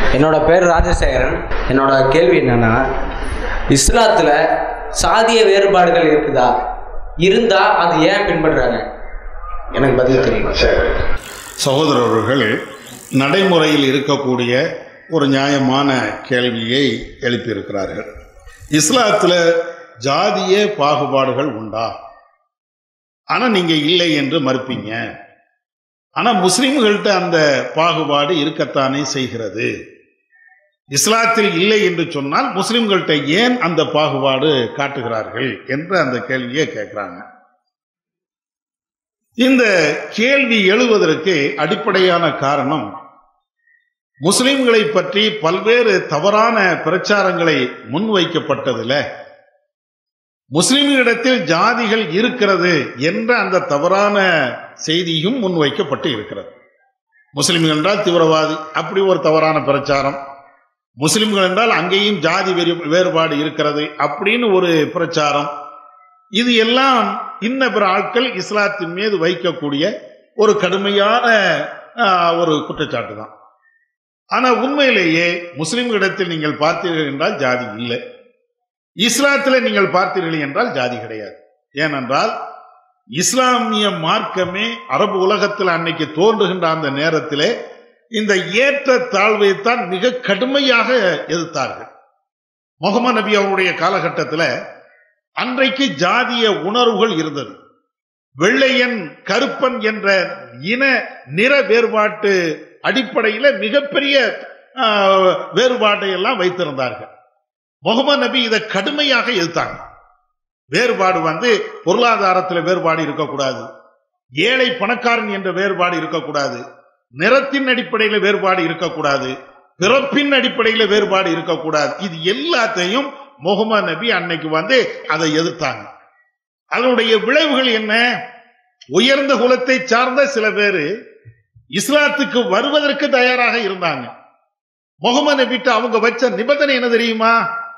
என்னோட பேர் ராஜசேகரன் என்னோட கேள்வி என்னன்னா இஸ்லாத்தில் சாதிய வேறுபாடுகள் இருக்குதா இருந்தா அது ஏன் பின்பற்றுறாங்க எனக்கு பதில் தெரியும் சரி சகோதரர்கள் நடைமுறையில் இருக்கக்கூடிய ஒரு நியாயமான கேள்வியை எழுப்பியிருக்கிறார்கள் இஸ்லாத்தில் ஜாதிய பாகுபாடுகள் உண்டா ஆனால் நீங்கள் இல்லை என்று மறுப்பீங்க ஆனால் முஸ்லிம்கள்ட்ட அந்த பாகுபாடு இருக்கத்தானே செய்கிறது இஸ்லாத்தில் இல்லை என்று சொன்னால் முஸ்லிம்கள்ட்ட ஏன் அந்த பாகுபாடு காட்டுகிறார்கள் என்று அந்த கேள்வியை கேட்குறாங்க இந்த கேள்வி எழுவதற்கு அடிப்படையான காரணம் முஸ்லிம்களை பற்றி பல்வேறு தவறான பிரச்சாரங்களை முன்வைக்கப்பட்டதில் முஸ்லிம்களிடத்தில் ஜாதிகள் இருக்கிறது என்ற அந்த தவறான செய்தியும் முன்வைக்கப்பட்டு இருக்கிறது முஸ்லிம்கள் என்றால் தீவிரவாதி அப்படி ஒரு தவறான பிரச்சாரம் முஸ்லிம்கள் என்றால் அங்கேயும் ஜாதி வேறு- வேறுபாடு இருக்கிறது அப்படின்னு ஒரு பிரச்சாரம் இது எல்லாம் இன்ன பிற ஆட்கள் இஸ்லாத்தின் மீது வைக்கக்கூடிய ஒரு கடுமையான ஆஹ், ஒரு குற்றச்சாட்டு தான் ஆனா உண்மையிலேயே முஸ்லிம்களிடத்தில் நீங்கள் பார்த்தீர்கள் என்றால் ஜாதி இல்லை இஸ்லாத்தில் நீங்கள் பார்த்தீர்கள் என்றால் ஜாதி கிடையாது ஏனென்றால் இஸ்லாமிய மார்க்கமே அரபு உலகத்தில் அன்னைக்கு தோன்றுகின்ற அந்த நேரத்திலே இந்த ஏற்ற தாழ்வை தான் மிக கடுமையாக எதிர்த்தார்கள் முகமது நபி அவருடைய காலகட்டத்தில் அன்றைக்கு ஜாதிய உணர்வுகள் இருந்தது வெள்ளையன் கருப்பன் என்ற இன நிற வேறுபாட்டு அடிப்படையில் மிகப்பெரிய ஆஹ், வேறுபாட்டை எல்லாம் வைத்திருந்தார்கள் முகமது நபி இதை கடுமையாக எதிர்த்தாங்க வேறுபாடு வந்து பொருளாதாரத்தில் வேறுபாடு இருக்கக்கூடாது ஏழை பணக்காரன் என்ற வேறுபாடு இருக்கக்கூடாது நிறத்தின் அடிப்படையில் வேறுபாடு இருக்கக்கூடாது பிறப்பின் அடிப்படையில் வேறுபாடு இருக்கக்கூடாது இது எல்லாத்தையும் முகமது நபி அன்னைக்கு வந்து அதை எதிர்த்தாங்க அதனுடைய விளைவுகள் என்ன உயர்ந்த குலத்தை சார்ந்த சில பேர் இஸ்லாத்துக்கு வருவதற்கு தயாராக இருந்தாங்க முகமது நபிட்ட அவங்க வச்ச நிபந்தனை என்ன தெரியுமா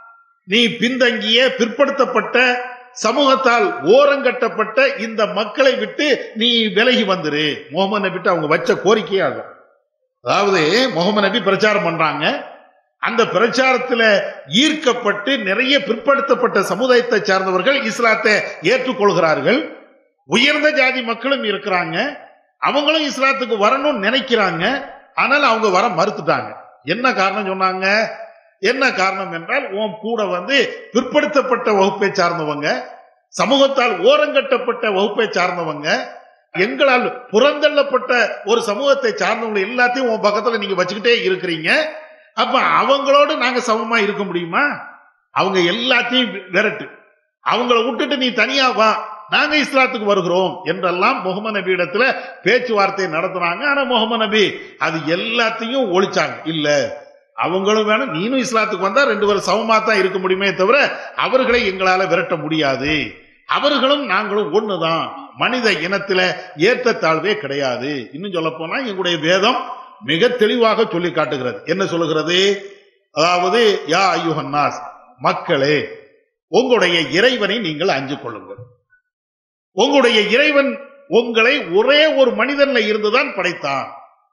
நீ பின்தங்கிய பிற்படுத்தப்பட்ட சமூகத்தால் ஓரங்கட்டப்பட்ட இந்த மக்களை விட்டு நீ விலகி வந்துரு முகமது நபிட்ட அவங்க வச்ச கோரிக்கையாகும் அதாவது முகமது நபி பிரச்சாரம் பண்றாங்க அந்த பிரச்சாரத்தில் ஈர்க்கப்பட்டு நிறைய பிற்படுத்தப்பட்ட சமுதாயத்தை சார்ந்தவர்கள் இஸ்லாத்தை ஏற்றுக்கொள்கிறார்கள் உயர்ந்த ஜாதி மக்களும் இருக்கிறாங்க அவங்களும் இஸ்லாத்துக்கு வரணும்னு நினைக்கிறாங்க ஆனால் அவங்க வர மறுத்துட்டாங்க என்ன காரணம் சொன்னாங்க என்ன காரணம் என்றால் உன் கூட வந்து பிற்படுத்தப்பட்ட வகுப்பை சார்ந்தவங்க சமூகத்தால் ஓரங்கட்டப்பட்ட வகுப்பை சார்ந்தவங்க எங்களால் புறந்தள்ளப்பட்ட ஒரு சமூகத்தை சார்ந்தவங்க எல்லாத்தையும் உன் பக்கத்துல நீங்க வச்சுக்கிட்டே இருக்கிறீங்க அப்ப அவங்களோடு நாங்க சமமா இருக்க முடியுமா அவங்க எல்லாத்தையும் விரட்டு அவங்கள விட்டுட்டு நீ தனியா வா நாங்க இஸ்லாத்துக்கு வருகிறோம் என்றெல்லாம் முகமது நபி இடத்துல பேச்சுவார்த்தை நடத்துனாங்க ஆனா முகமது நபி அது எல்லாத்தையும் ஒழிச்சாங்க இல்ல அவங்களும் வேணும் நீனும் இஸ்லாத்துக்கு வந்தா ரெண்டு பேரும் சமமா தான் இருக்க முடியுமே தவிர அவர்களை எங்களால விரட்ட முடியாது அவர்களும் நாங்களும் ஒண்ணுதான் மனித இனத்தில ஏற்றத்தாழ்வே கிடையாது இன்னும் சொல்ல போனா எங்களுடைய வேதம் மிக தெளிவாக சொல்லி காட்டுகிறது என்ன சொல்லுகிறது அதாவது யா ஐயுஹன்னாஸ் மக்களே உங்களுடைய இறைவனை நீங்கள் அஞ்சு கொள்ளுங்கள் உங்களுடைய இறைவன் உங்களை ஒரே ஒரு மனிதன்ல இருந்துதான் படைத்தான்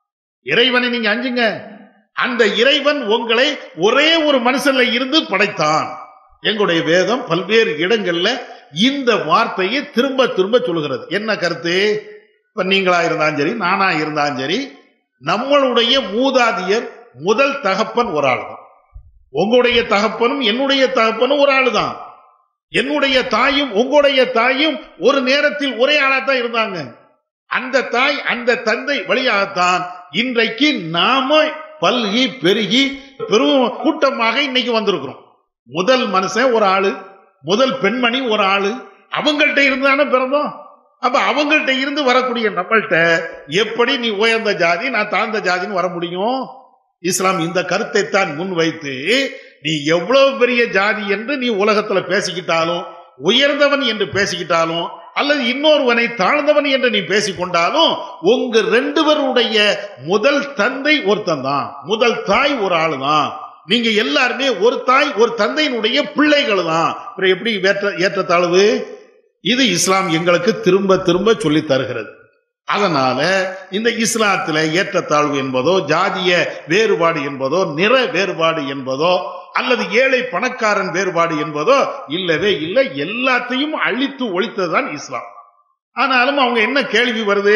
இறைவனை நீங்க அஞ்சுங்க அந்த இறைவன் உங்களை ஒரே ஒரு மனுஷன்ல இருந்து படைத்தான் எங்களுடைய வேதம் பல்வேறு இடங்கள்ல இந்த வார்த்தையை திரும்ப திரும்ப சொல்லுகிறது என்ன கருத்து இப்ப நீங்களா இருந்தாலும் சரி நானா இருந்தாலும் சரி நம்மளுடைய மூதாதியர் முதல் தகப்பன் ஒரு ஆள் தான் உங்களுடைய தகப்பனும் என்னுடைய தகப்பனும் ஒரு ஆள் தான் என்னுடைய தாயும் உங்களுடைய தாயும் ஒரு நேரத்தில் ஒரே ஆளா தான் இருந்தாங்க அந்த தாய் அந்த தந்தை வழியாகத்தான் இன்றைக்கு நாம பல்கி பெருகி பெரும் கூட்டமாக இன்னைக்கு வந்திருக்கிறோம் முதல் மனுஷன் ஒரு ஆளு முதல் பெண்மணி ஒரு ஆளு அவங்கள்ட்ட இருந்தானே பிறந்தோம் அப்ப அவங்கள்ட்ட இருந்து வரக்கூடிய நம்மள்ட்ட எப்படி நீ உயர்ந்த ஜாதி நான் தாழ்ந்த ஜாதின்னு வர முடியும் இஸ்லாம் இந்த கருத்தை தான் முன்வைத்து நீ எவ்வளவு பெரிய ஜாதி என்று நீ உலகத்துல பேசிக்கிட்டாலும் உயர்ந்தவன் என்று பேசிக்கிட்டாலும் அல்லது இன்னொருவனை தாழ்ந்தவன் என்று நீ பேசிக்கொண்டாலும் உங்க ரெண்டு பேருடைய முதல் தந்தை ஒருத்தன் தான் முதல் தாய் ஒரு ஆளு தான் நீங்க எல்லாருமே ஒரு தாய் ஒரு தந்தையினுடைய பிள்ளைகள் தான் அப்புறம் எப்படி ஏற்ற ஏற்றத்தாழ்வு இது இஸ்லாம் எங்களுக்கு திரும்ப திரும்ப சொல்லி தருகிறது அதனால இந்த இஸ்லாத்துல ஏற்றத்தாழ்வு என்பதோ ஜாதிய வேறுபாடு என்பதோ நிற வேறுபாடு என்பதோ அல்லது ஏழை பணக்காரன் வேறுபாடு என்பதோ இல்லவே இல்லை எல்லாத்தையும் அழித்து ஒழித்ததுதான் இஸ்லாம் ஆனாலும் அவங்க என்ன கேள்வி வருது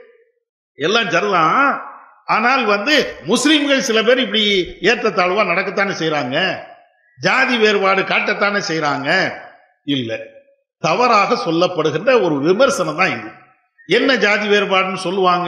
எல்லாம் சரிதான் ஆனால் வந்து முஸ்லிம்கள் சில பேர் இப்படி ஏற்றத்தாழ்வா நடக்கத்தானே செய்றாங்க ஜாதி வேறுபாடு காட்டத்தானே செய்றாங்க இல்ல தவறாக சொல்லப்படுகின்ற ஒரு விமர்சனம் தான் இது என்ன ஜாதி வேறுபாடுன்னு சொல்லுவாங்க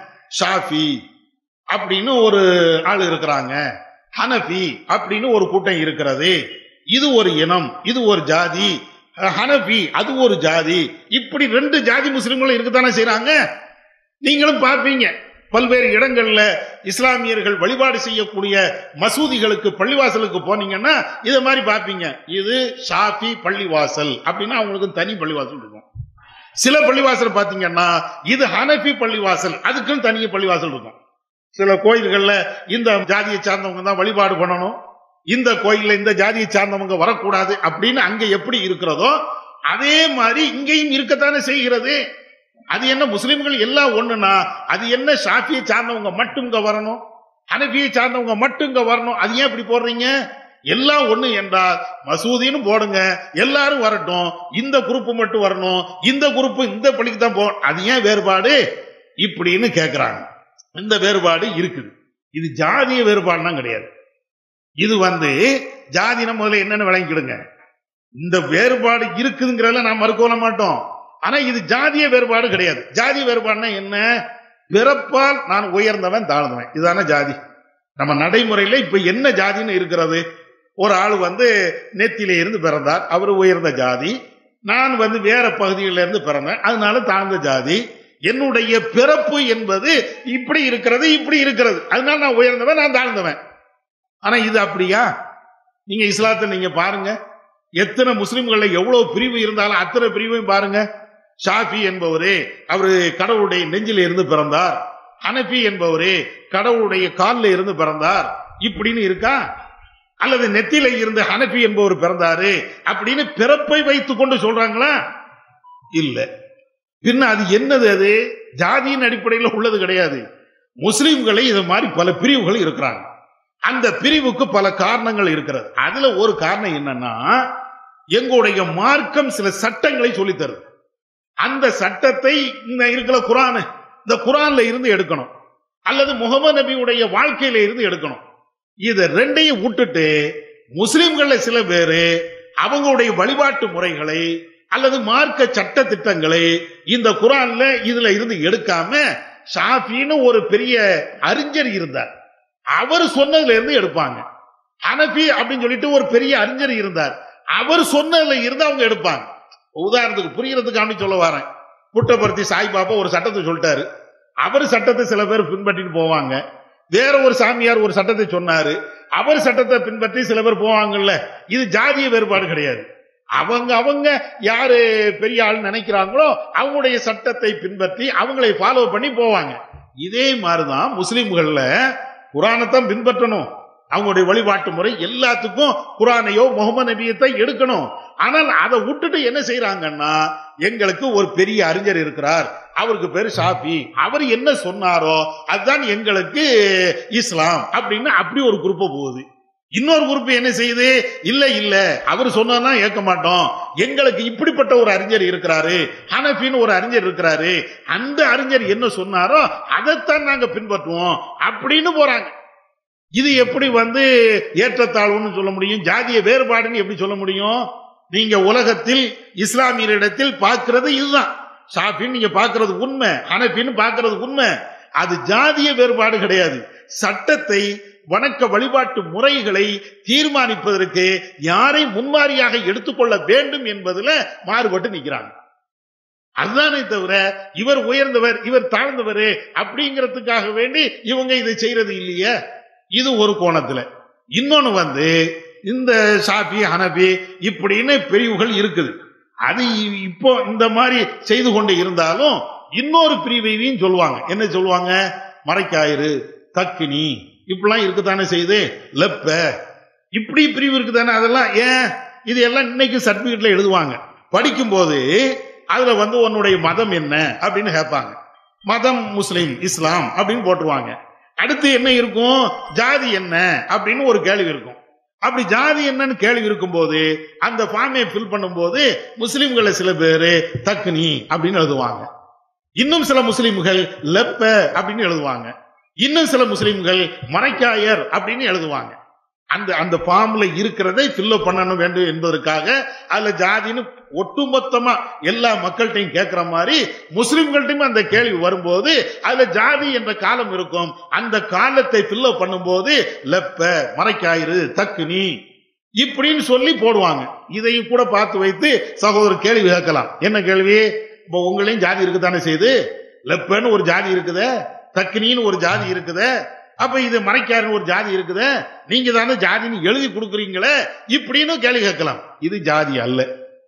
ஷாஃபி அப்படின்னு ஒரு ஆள் இருக்கிறாங்க ஹனஃபி அப்படின்னு ஒரு கூட்டம் இருக்கிறது இது ஒரு இனம் இது ஒரு ஜாதி ஹனஃபி அது ஒரு ஜாதி இப்படி ரெண்டு ஜாதி முஸ்லிம்களும் இருக்கத்தானே செய்றாங்க நீங்களும் பார்ப்பீங்க பல்வேறு இடங்கள்ல இஸ்லாமியர்கள் வழிபாடு செய்யக்கூடிய மசூதிகளுக்கு பள்ளிவாசலுக்கு போனீங்கன்னா இதை மாதிரி பார்ப்பீங்க இது ஷாஃபி பள்ளிவாசல் அப்படின்னா அவங்களுக்கு தனி பள்ளிவாசல் இருக்கும் சில பள்ளிவாசல் பார்த்தீங்கன்னா இது ஹனஃபி பள்ளிவாசல் அதுக்குன்னு தனிய பள்ளிவாசல் இருக்கும் சில கோயில்கள்ல இந்த ஜாதியை சார்ந்தவங்க தான் வழிபாடு பண்ணணும் இந்த கோயில்ல இந்த ஜாதியை சார்ந்தவங்க வரக்கூடாது அப்படின்னு அங்க எப்படி இருக்கிறதோ அதே மாதிரி இங்கேயும் இருக்கத்தானே செய்கிறது அது என்ன முஸ்லிம்கள் எல்லாம் ஒண்ணுனா அது என்ன ஷாஃபியை சார்ந்தவங்க மட்டும் இங்க வரணும் ஹனபியை சார்ந்தவங்க மட்டும் இங்க வரணும் அது ஏன் இப்படி போடுறீங்க எல்லாம் ஒண்ணு என்றால் மசூதின்னு போடுங்க எல்லாரும் வரட்டும் இந்த குரூப் மட்டும் வரணும் இந்த குரூப் இந்த பள்ளிக்கு தான் போகணும் அது ஏன் வேறுபாடு இப்படின்னு கேக்குறாங்க இந்த வேறுபாடு இருக்குது இது ஜாதிய வேறுபாடுனா கிடையாது இது வந்து ஜாதின முதல்ல என்னன்னு விளங்கிக்கிடுங்க இந்த வேறுபாடு இருக்குதுங்கிறத நான் மறுக்கொள்ள மாட்டோம் ஆனா இது ஜாதிய வேறுபாடு கிடையாது ஜாதிய வேறுபாடுனா என்ன பிறப்பால் நான் உயர்ந்தவன் தாழ்ந்தவன் இதுதானே ஜாதி நம்ம நடைமுறையில இப்ப என்ன ஜாதின்னு இருக்கிறது ஒரு ஆள் வந்து நெத்தியில இருந்து பிறந்தார் அவர் உயர்ந்த ஜாதி நான் வந்து வேற பகுதிகளில இருந்து பிறந்தேன் அதனால தாழ்ந்த ஜாதி என்னுடைய பிறப்பு என்பது இப்படி இருக்கிறது இப்படி இருக்கிறது அதனால நான் உயர்ந்தவன் நான் தாழ்ந்தவன் ஆனா இது அப்படியா நீங்க இஸ்லாத்தை நீங்க பாருங்க எத்தனை முஸ்லிம்கள்ல எவ்வளவு பிரிவு இருந்தாலும் அத்தனை பிரிவையும் பாருங்க ஷாஃபி என்பவரே அவரு கடவுளுடைய நெஞ்சில இருந்து பிறந்தார் ஹனபி என்பவரே கடவுளுடைய காலில் இருந்து பிறந்தார் இப்படின்னு இருக்கா அல்லது நெத்தில இருந்து ஹனபி என்பவர் பிறந்தாரு அப்படின்னு பிறப்பை வைத்துக் கொண்டு சொல்றாங்களா இல்ல பின்ன அது என்னது அது ஜாதியின் அடிப்படையில் உள்ளது கிடையாது முஸ்லிம்களை இது மாதிரி பல பிரிவுகள் இருக்கிறாங்க அந்த பிரிவுக்கு பல காரணங்கள் இருக்கிறது அதுல ஒரு காரணம் என்னன்னா எங்களுடைய மார்க்கம் சில சட்டங்களை சொல்லித் தருது அந்த சட்டத்தை இந்த இருக்கிற குரான் இந்த குரான்ல இருந்து எடுக்கணும் அல்லது முகமது நபியுடைய வாழ்க்கையில இருந்து எடுக்கணும் இத ரெண்டையும் விட்டுட்டு முஸ்லிம்கள்ல சில பேரு அவங்களுடைய வழிபாட்டு முறைகளை அல்லது மார்க்க சட்ட திட்டங்களை இந்த குரான்ல இதுல இருந்து எடுக்காம ஷாஃபின்னு ஒரு பெரிய அறிஞர் இருந்தார் அவர் சொன்னதுல இருந்து எடுப்பாங்க ஹனபி அப்படின்னு சொல்லிட்டு ஒரு பெரிய அறிஞர் இருந்தார் அவர் சொன்னதுல இருந்து அவங்க எடுப்பாங்க உதாரணத்துக்கு புரியறதுக்கு அப்படி சொல்ல வரேன் புட்டபர்த்தி சாய்பாபா ஒரு சட்டத்தை சொல்லிட்டாரு அவர் சட்டத்தை சில பேர் பின்பற்றிட்டு போவாங்க வேற ஒரு சாமியார் ஒரு சட்டத்தை சொன்னாரு அவர் சட்டத்தை பின்பற்றி சில பேர் போவாங்கல்ல இது ஜாதிய வேறுபாடு கிடையாது அவங்க அவங்க யாரு பெரிய ஆள் நினைக்கிறாங்களோ அவங்களுடைய சட்டத்தை பின்பற்றி அவங்களை ஃபாலோ பண்ணி போவாங்க இதே மாதிரிதான் முஸ்லிம்கள்ல குரானைத்தான் பின்பற்றணும் அவங்களுடைய வழிபாட்டு முறை எல்லாத்துக்கும் குரானையோ முகமது நபியத்தை எடுக்கணும் ஆனால் அதை விட்டுட்டு என்ன செய்யறாங்கன்னா எங்களுக்கு ஒரு பெரிய அறிஞர் இருக்கிறார் அவருக்கு பேரு ஷாஃபி அவர் என்ன சொன்னாரோ அதுதான் எங்களுக்கு இஸ்லாம் அப்படின்னு அப்படி ஒரு குரூப் போகுது இன்னொரு குரூப் என்ன செய்யுது இல்ல இல்ல அவர் சொன்னா ஏற்க மாட்டோம் எங்களுக்கு இப்படிப்பட்ட ஒரு அறிஞர் இருக்கிறாரு ஹனஃபின்னு ஒரு அறிஞர் இருக்கிறாரு அந்த அறிஞர் என்ன சொன்னாரோ அதைத்தான் நாங்க பின்பற்றுவோம் அப்படின்னு போறாங்க இது எப்படி வந்து ஏற்றத்தாழ்வுன்னு சொல்ல முடியும் ஜாதிய வேறுபாடுன்னு எப்படி சொல்ல முடியும் நீங்க உலகத்தில் இஸ்லாமியரிடத்தில் பார்க்கிறது இதுதான் ஷாஃபின்னு நீங்க பார்க்கிறது உண்மை ஹனஃபின்னு பார்க்கிறது உண்மை அது ஜாதிய வேறுபாடு கிடையாது சட்டத்தை வணக்க வழிபாட்டு முறைகளை தீர்மானிப்பதற்கு யாரை முன்மாதிரியாக எடுத்துக்கொள்ள வேண்டும் என்பதுல மாறுபட்டு நிக்கிறாங்க அதுதானே தவிர இவர் உயர்ந்தவர் இவர் தாழ்ந்தவர் அப்படிங்கிறதுக்காக வேண்டி இவங்க இதை செய்யறது இல்லையே இது ஒரு கோணத்துல இன்னொன்னு வந்து இந்த ஷாஃபி ஹனபி இப்படின்னு பிரிவுகள் இருக்குது அது இ- இப்போ இந்த மாதிரி செய்து கொண்டு இருந்தாலும் இன்னொரு பிரிவையும் சொல்லுவாங்க என்ன சொல்லுவாங்க மறைக்காயிறு தக்கினி இப்படிலாம் இருக்குதானே செய்து லெப்ப இப்படி பிரிவு இருக்குதானே அதெல்லாம் ஏன் இது எல்லாம் இன்னைக்கு சர்டிபிகேட்ல எழுதுவாங்க படிக்கும்போது அதுல வந்து உன்னுடைய மதம் என்ன அப்படின்னு கேட்பாங்க மதம் முஸ்லிம் இஸ்லாம் அப்படின்னு போட்டுருவாங்க அடுத்து என்ன இருக்கும் ஜாதி என்ன அப்படின்னு ஒரு கேள்வி இருக்கும் அப்படி ஜாதி என்னன்னு கேள்வி இருக்கும்போது அந்த ஃபார்மை ஃபில் பண்ணும்போது முஸ்லிம்கள சில பேர் தக்னி அப்படின்னு எழுதுவாங்க இன்னும் சில முஸ்லிம்கள் லெப்ப அப்படின்னு எழுதுவாங்க இன்னும் சில முஸ்லிம்கள் மரைக்காயர் அப்படின்னு எழுதுவாங்க அந்த அந்த ஃபார்ம்ல இருக்கிறதை ஃபில்லப் பண்ணணும் வேண்டும் என்பதற்காக அதுல ஜாதின்னு ஒட்டுமொத்தமா எல்லா மக்கள்கிட்டையும் கேட்கிற மாதிரி முஸ்லிம்கள்ட்டையும் அந்த கேள்வி வரும்போது அதுல ஜாதி என்ற காலம் இருக்கும் அந்த காலத்தை ஃபில்லப் பண்ணும்போது லெப்ப மறைக்காயிரு தக்குனி இப்படின்னு சொல்லி போடுவாங்க இதையும் கூட பார்த்து வைத்து சகோதரர் கேள்வி கேட்கலாம் என்ன கேள்வி இப்போ உங்களையும் ஜாதி இருக்குதானே செய்யுது லெப்பன்னு ஒரு ஜாதி இருக்குதே தக்கினின்னு ஒரு ஜாதி இருக்குதே அப்ப இது மறைக்காருன்னு ஒரு ஜாதி இருக்குதே நீங்க தானே ஜாதின்னு எழுதி கொடுக்குறீங்களே இப்படின்னு கேள்வி கேட்கலாம் இது ஜாதி அல்ல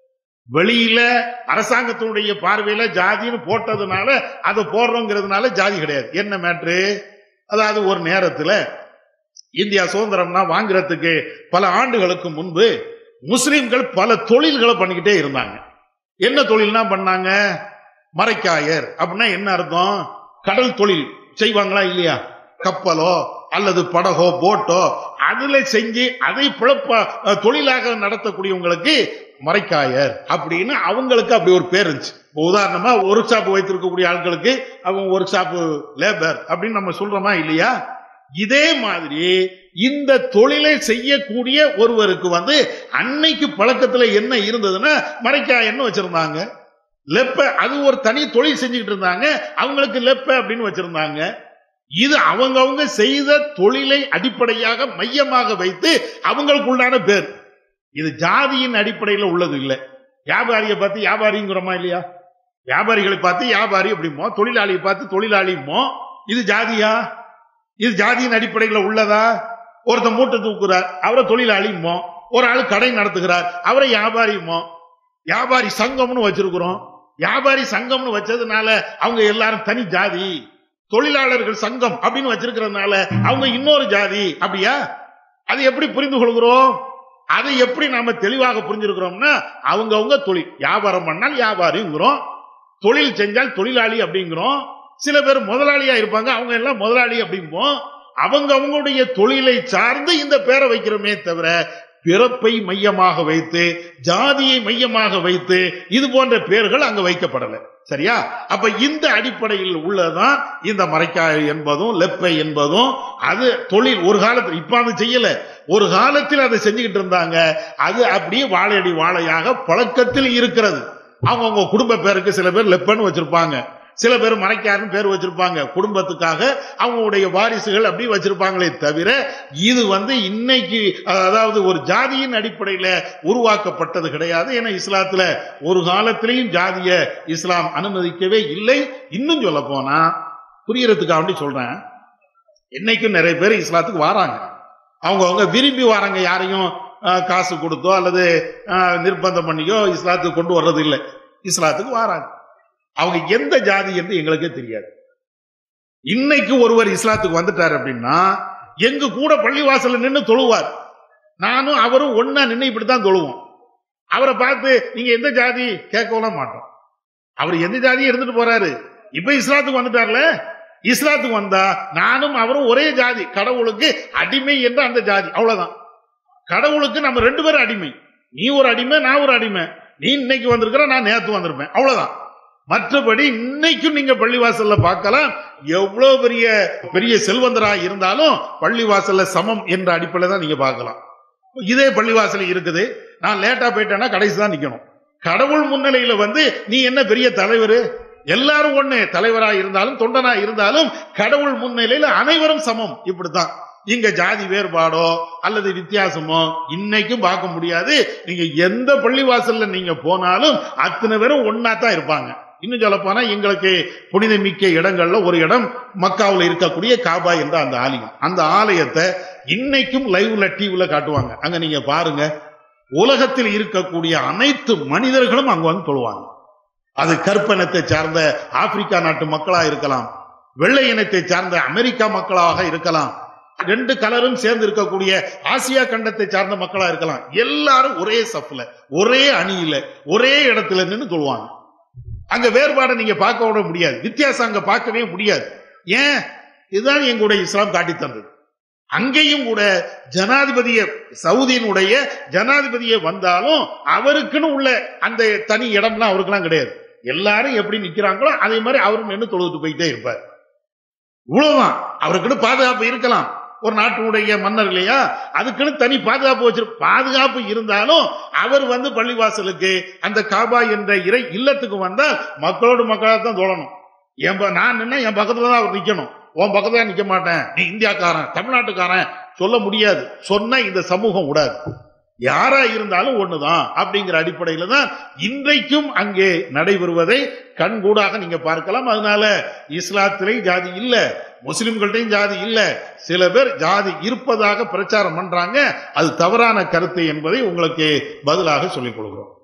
வெளியில அரசாங்கத்தினுடைய பார்வையில ஜாதின்னு போட்டதுனால அதை போடுறோங்கிறதுனால ஜாதி கிடையாது என்ன மேட்ரு அதாவது ஒரு நேரத்துல இந்தியா சுதந்திரம்னா வாங்குறதுக்கு பல ஆண்டுகளுக்கு முன்பு முஸ்லிம்கள் பல தொழில்களை பண்ணிக்கிட்டே இருந்தாங்க என்ன தொழில்னா பண்ணாங்க மரைக்காயர் அப்படின்னா என்ன அர்த்தம் கடல் தொழில் செய்வாங்களா இல்லையா கப்பலோ அல்லது படகோ போட்டோ அதுல செஞ்சு அதை பிழப்ப அஹ், தொழிலாக நடத்தக்கூடியவங்களுக்கு மரைக்காயர் அப்படின்னு அவங்களுக்கு அப்படி ஒரு பேர் இருந்துச்சு இப்போ உதாரணமா ஒர்க் ஷாப் வைத்திருக்கக்கூடிய ஆட்களுக்கு அவங்க ஒர்க் ஷாப் லேபர் அப்படின்னு நம்ம சொல்றோமா இல்லையா இதே மாதிரி இந்த தொழிலை செய்யக்கூடிய ஒருவருக்கு வந்து அன்னைக்கு பழக்கத்துல என்ன இருந்ததுன்னா மரைக்காயன்னு வச்சிருந்தாங்க லெப்ப அது ஒரு தனி தொழில் செஞ்சுக்கிட்டு இருந்தாங்க அவங்களுக்கு லெப்ப அப்படின்னு வச்சிருந்தாங்க இது அவங்கவங்க செய்த தொழிலை அடிப்படையாக மையமாக வைத்து அவங்களுக்குள்ளான பேர் இது ஜாதியின் அடிப்படையில் உள்ளது இல்லை வியாபாரியை பார்த்து வியாபாரிங்கிறோமா இல்லையா வியாபாரிகளை பார்த்து வியாபாரி அப்படிமோ தொழிலாளியை பார்த்து தொழிலாளிமோ இது ஜாதியா இது ஜாதியின் அடிப்படையில் உள்ளதா ஒருத்தன் மூட்டை தூக்குறார் அவரை தொழிலாளிமோ ஒரு ஆள் கடை நடத்துகிறார் அவரை வியாபாரிமோ வியாபாரி சங்கம்னு வச்சிருக்கிறோம் வியாபாரி சங்கம்னு வச்சதுனால அவங்க எல்லாரும் தனி ஜாதி தொழிலாளர்கள் சங்கம் அப்படின்னு வச்சிருக்கிறதுனால அவங்க இன்னொரு ஜாதி அப்படியா அது எப்படி புரிந்து கொள்கிறோம் அதை எப்படி நாம தெளிவாக புரிஞ்சிருக்கிறோம்னா அவங்கவங்க தொழில் வியாபாரம் பண்ணால் வியாபாரிங்கிறோம் தொழில் செஞ்சால் தொழிலாளி அப்படிங்கிறோம் சில பேர் முதலாளியா இருப்பாங்க அவங்க எல்லாம் முதலாளி அப்படிம்போம் அவங்க அவங்களுடைய தொழிலை சார்ந்து இந்த பேரை வைக்கிறோமே தவிர பிறப்பை மையமாக வைத்து ஜாதியை மையமாக வைத்து இது போன்ற பெயர்கள் அங்க வைக்கப்படலை சரியா அப்ப இந்த அடிப்படையில் உள்ளதான் இந்த மரைக்காய் என்பதும் லெப்பை என்பதும் அது தொழில் ஒரு காலத்தில் இப்ப அது செய்யல ஒரு காலத்தில் அதை செஞ்சுக்கிட்டு இருந்தாங்க அது அப்படியே வாழையடி வாழையாக பழக்கத்தில் இருக்கிறது அவங்கவுங்க குடும்ப பேருக்கு சில பேர் லெப்பன்னு வச்சிருப்பாங்க சில பேர் மறைக்காருன்னு பேர் வச்சிருப்பாங்க குடும்பத்துக்காக அவங்களுடைய வாரிசுகள் அப்படி வச்சிருப்பாங்களே தவிர இது வந்து இன்னைக்கு அதாவது ஒரு ஜாதியின் அடிப்படையில உருவாக்கப்பட்டது கிடையாது ஏன்னா இஸ்லாத்துல ஒரு காலத்திலையும் ஜாதிய இஸ்லாம் அனுமதிக்கவே இல்லை இன்னும் சொல்ல போனா புரியறதுக்காக வேண்டி சொல்றேன் இன்னைக்கும் நிறைய பேர் இஸ்லாத்துக்கு வராங்க அவங்க அவங்க விரும்பி வராங்க யாரையும் அஹ், காசு கொடுத்தோ அல்லது அஹ், நிர்பந்தம் பண்ணியோ இஸ்லாத்துக்கு கொண்டு வர்றது இல்லை இஸ்லாத்துக்கு வராங்க அவங்க எந்த ஜாதி என்று எங்களுக்கே தெரியாது இன்னைக்கு ஒருவர் இஸ்லாத்துக்கு வந்துட்டார் அப்படின்னா எங்க கூட பள்ளிவாசல்ல நின்று தொழுவார் நானும் அவரும் ஒன்னா நின்று இப்படித்தான் தொழுவோம் அவரை பார்த்து நீங்க எந்த ஜாதி கேட்கவும் மாட்டோம் அவர் எந்த ஜாதியும் இருந்துட்டு போறாரு இப்ப இஸ்லாத்துக்கு வந்துட்டார்ல இஸ்லாத்துக்கு வந்தா நானும் அவரும் ஒரே ஜாதி கடவுளுக்கு அடிமை என்ற அந்த ஜாதி அவ்வளவுதான் கடவுளுக்கு நம்ம ரெண்டு பேரும் அடிமை நீ ஒரு அடிமை நான் ஒரு அடிமை நீ இன்னைக்கு வந்திருக்கிற நான் நேத்து வந்திருப்பேன் அவ்வளவுதான் மற்றபடி இன்னைக்கும் நீங்க பள்ளிவாசல்ல பார்க்கலாம் எவ்வளவு பெரிய பெரிய செல்வந்தரா இருந்தாலும் பள்ளிவாசல்ல சமம் என்ற அடிப்படையில தான் நீங்க பார்க்கலாம் இதே பள்ளிவாசல் இருக்குது நான் லேட்டா போயிட்டேன்னா கடைசி தான் நிக்கணும் கடவுள் முன்னிலையில வந்து நீ என்ன பெரிய தலைவர் எல்லாரும் ஒண்ணு தலைவரா இருந்தாலும் தொண்டனா இருந்தாலும் கடவுள் முன்னிலையில அனைவரும் சமம் இப்படித்தான் இங்க ஜாதி வேறுபாடோ அல்லது வித்தியாசமோ இன்னைக்கும் பார்க்க முடியாது நீங்க எந்த பள்ளிவாசல்ல நீங்க போனாலும் அத்தனை பேரும் ஒன்னா தான் இருப்பாங்க இன்னும் சொல்ல போனா எங்களுக்கு புனிதமிக்க இடங்கள்ல ஒரு இடம் மக்காவுல இருக்கக்கூடிய காபா என்ற அந்த ஆலயம் அந்த ஆலயத்தை இன்னைக்கும் லைவ்ல டிவில காட்டுவாங்க அங்க நீங்க பாருங்க உலகத்தில் இருக்கக்கூடிய அனைத்து மனிதர்களும் அங்க வந்து தொழுவாங்க அது கற்பனத்தை சார்ந்த ஆப்பிரிக்கா நாட்டு மக்களா இருக்கலாம் வெள்ளை இனத்தை சார்ந்த அமெரிக்கா மக்களாக இருக்கலாம் ரெண்டு கலரும் சேர்ந்து இருக்கக்கூடிய ஆசியா கண்டத்தை சார்ந்த மக்களா இருக்கலாம் எல்லாரும் ஒரே சப்ல ஒரே அணியில ஒரே இடத்துல நின்று தொழுவாங்க அங்க வேறுபாடை நீங்க பார்க்க விட முடியாது வித்தியாசம் அங்க பார்க்கவே முடியாது ஏன் இதுதான் எங்களுடைய இஸ்லாம் காட்டி தந்தது அங்கேயும் கூட ஜனாதிபதிய சவுதியினுடைய ஜனாதிபதியே வந்தாலும் அவருக்குன்னு உள்ள அந்த தனி இடம்லாம் அவருக்கெல்லாம் கிடையாது எல்லாரும் எப்படி நிக்கிறாங்களோ அதே மாதிரி அவரும் நின்று தொழுதுட்டு போயிட்டே இருப்பார் இவ்வளவுதான் அவருக்குன்னு பாதுகாப்பு இருக்கலாம் ஒரு நாட்டினுடைய மன்னர் இல்லையா அதுக்குன்னு தனி பாதுகாப்பு வச்சிரு பாதுகாப்பு இருந்தாலும் அவர் வந்து பள்ளிவாசலுக்கு அந்த காபா என்ற இறை இல்லத்துக்கு வந்தால் மக்களோடு மக்களாக தான் தோழணும் என் ப- நான் நின்னா என் பக்கத்துல தான் அவர் நிக்கணும் உன் பக்கத்துல நிக்க மாட்டேன் நீ இந்தியாக்காரன் தமிழ்நாட்டுக்காரன் சொல்ல முடியாது சொன்னா இந்த சமூகம் விடாது யாரா இருந்தாலும் ஒண்ணுதான் அப்படிங்கிற அடிப்படையில தான் இன்றைக்கும் அங்கே நடைபெறுவதை கண்கூடாக நீங்க பார்க்கலாம் அதனால இஸ்லாத்திலே ஜாதி இல்ல முஸ்லிம்கள்ட்டையும் ஜாதி இல்ல சில பேர் ஜாதி இருப்பதாக பிரச்சாரம் பண்றாங்க அது தவறான கருத்து என்பதை உங்களுக்கு பதிலாக சொல்லிக் கொள்கிறோம்